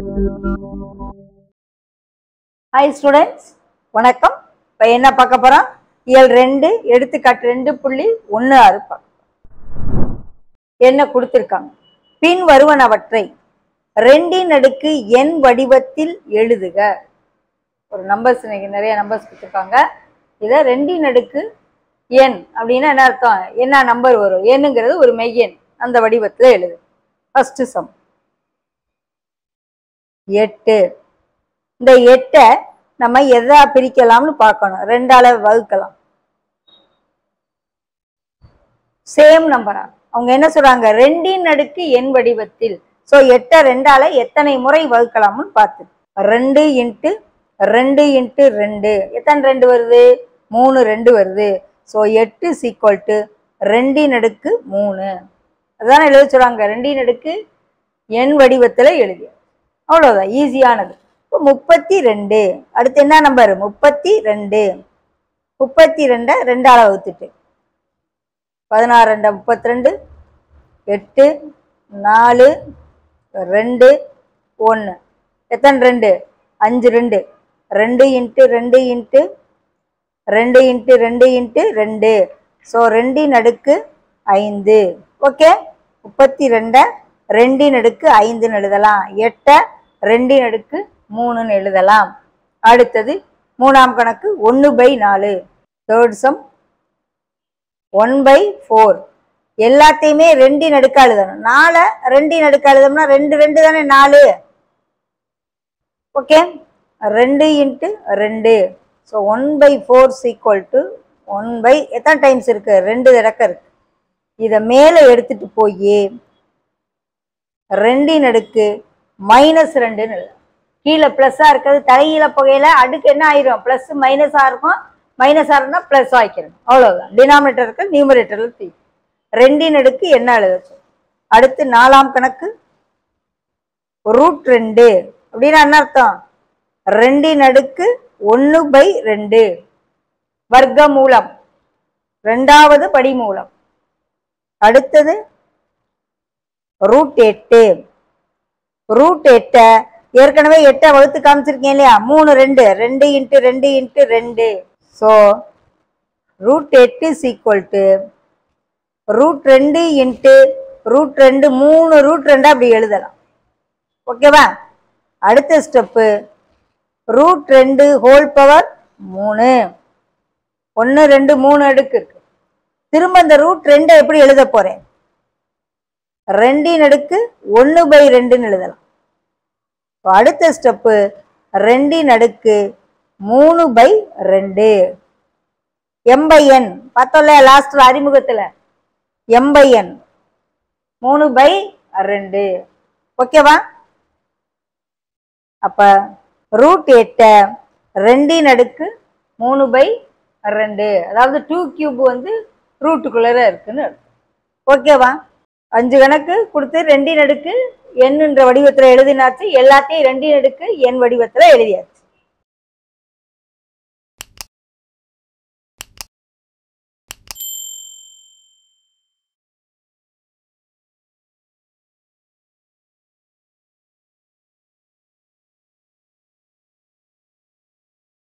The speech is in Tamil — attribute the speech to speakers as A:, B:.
A: ஹாய் ஸ்டூடெண்ட்ஸ் வணக்கம் இப்போ என்ன பார்க்க போகிறோம் இயல் ரெண்டு எடுத்துக்காட்டு ரெண்டு புள்ளி ஒன்று ஆறு பார்க்க போறோம். என்ன கொடுத்துருக்காங்க பின் வருவனவற்றை ரெண்டின் அடுக்கு எண் வடிவத்தில் எழுதுக ஒரு நம்பர்ஸ் இன்னைக்கு நிறைய நம்பர்ஸ் கொடுத்துருக்காங்க இதை ரெண்டின் அடுக்கு எண் அப்படின்னா என்ன அர்த்தம் என்ன நம்பர் வரும் எண்ணுங்கிறது ஒரு மெய்யெண் அந்த வடிவத்தில் எழுது ஃபர்ஸ்ட் சம் எட்டு இந்த எட்டை நம்ம எதா பிரிக்கலாம்னு பார்க்கணும் ரெண்டால வகுக்கலாம் சேம் நம்பரா அவங்க என்ன சொல்றாங்க ரெண்டின் அடுக்கு எண் வடிவத்தில் ஸோ எட்டை ரெண்டால எத்தனை முறை வகுக்கலாம்னு பார்த்து ரெண்டு இன்ட்டு ரெண்டு இன்ட்டு ரெண்டு எத்தனை ரெண்டு வருது மூணு ரெண்டு வருது ஸோ எட்டு சீக்வல் டு ரெண்டின் அடுக்கு மூணு அதானே எழுத சொல்றாங்க ரெண்டின் அடுக்கு எண் வடிவத்தில் எழுதி அவ்வளோதான் ஈஸியானது இப்போ முப்பத்தி ரெண்டு அடுத்து என்ன நம்பர் முப்பத்தி ரெண்டு முப்பத்தி ரெண்டை ரெண்டால வகுத்துட்டு பதினாறு ரெண்டு முப்பத்தி ரெண்டு எட்டு நாலு ரெண்டு ஒன்று எத்தனை ரெண்டு அஞ்சு ரெண்டு ரெண்டு இன்ட்டு ரெண்டு இன்ட்டு ரெண்டு இன்ட்டு ரெண்டு இன்ட்டு ரெண்டு ஸோ ரெண்டின் அடுக்கு ஐந்து ஓகே முப்பத்தி ரெண்டை ரெண்டின் அடுக்கு ஐந்துன்னு எழுதலாம் எட்டை ரெண்டின் அடுக்கு மூணுன்னு எழுதலாம் அடுத்தது மூணாம் கணக்கு ஒன்று பை நாலு third sum one by four எல்லாத்தையுமே ரெண்டின் அடுக்கா எழுதணும் நாலை ரெண்டின் அடுக்கா எழுதணும்னா ரெண்டு ரெண்டு தானே நாலு ஓகே ரெண்டு இன்ட்டு ரெண்டு so one by four equal to one by எத்தனை டைம்ஸ் இருக்கு ரெண்டு தடக்க இருக்கு இதை மேலே எடுத்துட்டு போய் ரெண்டின் அடுக்கு மைனஸ் ரெண்டுன்னு எழுதணும் கீழே ப்ளஸ்ஸாக இருக்கிறது தலைகீழ புகையில அடுக்கு என்ன ஆயிரும் ப்ளஸ் மைனஸாக இருக்கும் மைனஸாக இருந்தால் ப்ளஸ் ஆக்கிடணும் அவ்வளோதான் டினாமினேட்டர் இருக்கு நியூமரேட்டரில் தீ ரெண்டின் அடுக்கு என்ன எழுதச்சு அடுத்து நாலாம் கணக்கு ரூட் ரெண்டு அப்படின்னா என்ன அர்த்தம் ரெண்டின் அடுக்கு ஒன்று பை ரெண்டு வர்க்க மூலம் ரெண்டாவது படிமூலம் அடுத்தது ரூட் எட்டு ரூட் எட்டை ஏற்கனவே எட்டை வகுத்து காமிச்சிருக்கேன் இல்லையா மூணு ரெண்டு ரெண்டு இன்ட்டு ரெண்டு இன்ட்டு ரெண்டு ஸோ ரூட் எட்டு சீக்குவல் டு ரூட் ரெண்டு இன்ட்டு ரூட் ரெண்டு மூணு ரூட் ரெண்டு அப்படி எழுதலாம் ஓகேவா அடுத்த ஸ்டெப்பு ரூட் ரெண்டு ஹோல் பவர் மூணு ஒன்று ரெண்டு மூணு அடுக்கு இருக்கு திரும்ப இந்த ரூட் ரெண்டை எப்படி எழுத போறேன் ரெண்டின் அடுக்கு ஒன்று பை ரெண்டுன்னு எழுதலாம் இப்போ அடுத்த ஸ்டெப்பு ரெண்டின் அடுக்கு மூணு பை ரெண்டு எம் பை என் பார்த்தோம்ல லாஸ்ட் அறிமுகத்தில் எம் பை என் மூணு பை ரெண்டு ஓகேவா அப்ப ரூட் எட்டை ரெண்டின் அடுக்கு மூணு பை ரெண்டு அதாவது டூ கியூப் வந்து ரூட்டுக்குள்ளே இருக்குன்னு அர்த்தம் ஓகேவா அஞ்சு கணக்கு கொடுத்து ரெண்டின் அடுக்கு எண்ணுன்ற வடிவத்தில் எழுதினாச்சு எல்லாத்தையும் ரெண்டின் அடுக்கு எண் வடிவத்தில் எழுதியாச்சு